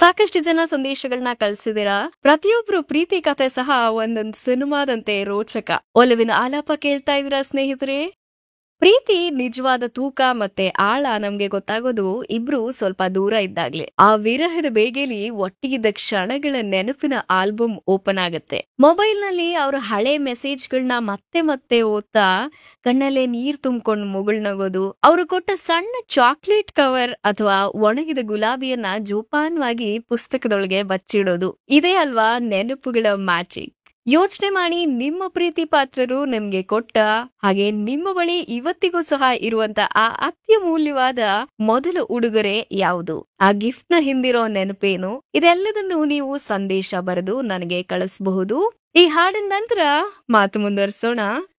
ಸಾಕಷ್ಟು ಜನ ಸಂದೇಶಗಳನ್ನ ಕಳ್ಸಿದೀರಾ ಪ್ರತಿಯೊಬ್ರು ಪ್ರೀತಿ ಕಥೆ ಸಹ ಒಂದೊಂದು ಸಿನಿಮಾದಂತೆ ರೋಚಕ ಒಲವಿನ ಆಲಾಪ ಕೇಳ್ತಾ ಇದೀರಾ ಸ್ನೇಹಿತರೆ ಪ್ರೀತಿ ನಿಜವಾದ ತೂಕ ಮತ್ತೆ ಆಳ ನಮ್ಗೆ ಗೊತ್ತಾಗೋದು ಇಬ್ರು ಸ್ವಲ್ಪ ದೂರ ಇದ್ದಾಗ್ಲೆ ಆ ವಿರಹದ ಬೇಗೆಲಿ ಒಟ್ಟಿಗಿದ್ದ ಕ್ಷಣಗಳ ನೆನಪಿನ ಆಲ್ಬಮ್ ಓಪನ್ ಆಗತ್ತೆ ಮೊಬೈಲ್ ನಲ್ಲಿ ಅವ್ರ ಹಳೆ ಮೆಸೇಜ್ಗಳನ್ನ ಮತ್ತೆ ಮತ್ತೆ ಓದ್ತಾ ಕಣ್ಣಲ್ಲೇ ನೀರ್ ತುಂಬ್ಕೊಂಡು ಮುಗುಳ್ನಗೋದು ಅವ್ರು ಕೊಟ್ಟ ಸಣ್ಣ ಚಾಕ್ಲೇಟ್ ಕವರ್ ಅಥವಾ ಒಣಗಿದ ಗುಲಾಬಿಯನ್ನ ಜೋಪಾನವಾಗಿ ಪುಸ್ತಕದೊಳಗೆ ಬಚ್ಚಿಡೋದು ಇದೇ ಅಲ್ವಾ ನೆನಪುಗಳ ಮ್ಯಾಜಿಕ್ ಯೋಚನೆ ಮಾಡಿ ನಿಮ್ಮ ಪ್ರೀತಿ ಪಾತ್ರರು ನಿಮ್ಗೆ ಕೊಟ್ಟ ಹಾಗೆ ನಿಮ್ಮ ಬಳಿ ಇವತ್ತಿಗೂ ಸಹ ಇರುವಂತ ಆ ಅತ್ಯಮೂಲ್ಯವಾದ ಮೊದಲ ಉಡುಗೊರೆ ಯಾವುದು ಆ ಗಿಫ್ಟ್ ನ ಹಿಂದಿರೋ ನೆನಪೇನು ಇದೆಲ್ಲದನ್ನು ನೀವು ಸಂದೇಶ ಬರೆದು ನನಗೆ ಕಳಿಸಬಹುದು ಈ ಹಾಡಿನ ನಂತರ ಮಾತು ಮುಂದುವರಿಸೋಣ